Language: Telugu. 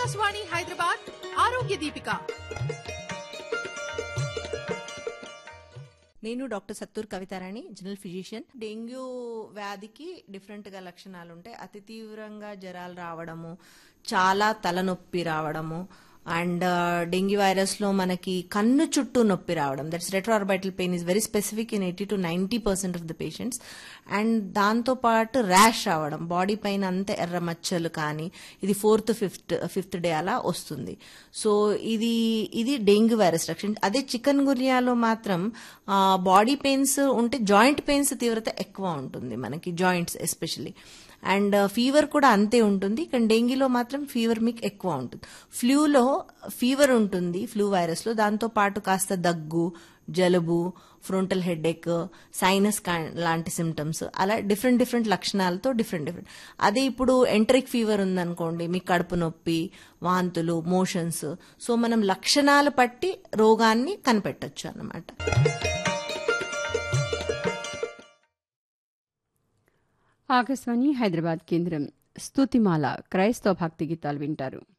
ఆకాశవాణి హైదరాబాద్ ఆరోగ్య దీపిక నేను doctor Sattur Kavitharani general physician dengue వ్యాధికి డిఫరెంట్ గా లక్షణాలు ఉంటాయి అతి తీవ్రంగా జ్వరాలు రావడము చాలా తలనొప్పి రావడము అండ్ డెంగ్యూ వైరస్ లో మనకి కన్ను చుట్టూ నొప్పి రావడం that's retroorbital pain is very specific in eighty to ninety percent of the patients and దాంతో పాటు ర్యాష్ రావడం బాడీ పైన అంతా ఎర్ర మచ్చలు కానీ ఇది ఫోర్త్ ఫిఫ్త్ ఫిఫ్త్ డే అలా వస్తుంది సో ఇది ఇది డెంగ్యూ వైరస్ లక్షణం అదే చికెన్ గురియాలో మాత్రం బాడీ పెయిన్స్ ఉంటే జాయింట్ పెయిన్స్ తీవ్రత ఎక్కువ ఉంటుంది మనకి జాయింట్స్ ఎస్పెషల్లీ అండ్ ఫీవర్ కూడా అంతే ఉంటుంది కానీ డెంగీలో మాత్రం ఫీవర్ మీకు ఎక్కువ ఉంటుంది ఫ్లూలో ఫీవర్ ఉంటుంది ఫ్లూ వైరస్లో దాంతో పాటు కాస్త దగ్గు జలుబు ఫ్రంటల్ హెడేక్ సైనస్ లాంటి సిమ్టమ్స్ అలా డిఫరెంట్ డిఫరెంట్ లక్షణాలతో డిఫరెంట్ డిఫరెంట్ అదే ఇప్పుడు ఎంటరిక్ ఫీవర్ ఉందనుకోండి మీకు కడుపు నొప్పి వాంతులు మోషన్స్ సో మనం లక్షణాలు బట్టి రోగాన్ని కనిపెట్టచ్చు అన్నమాట ఆకాశవాణి హైదరాబాద్ కేంద్రం స్తుతిమాల క్రైస్తవ భక్తి గీతాలు వింటారు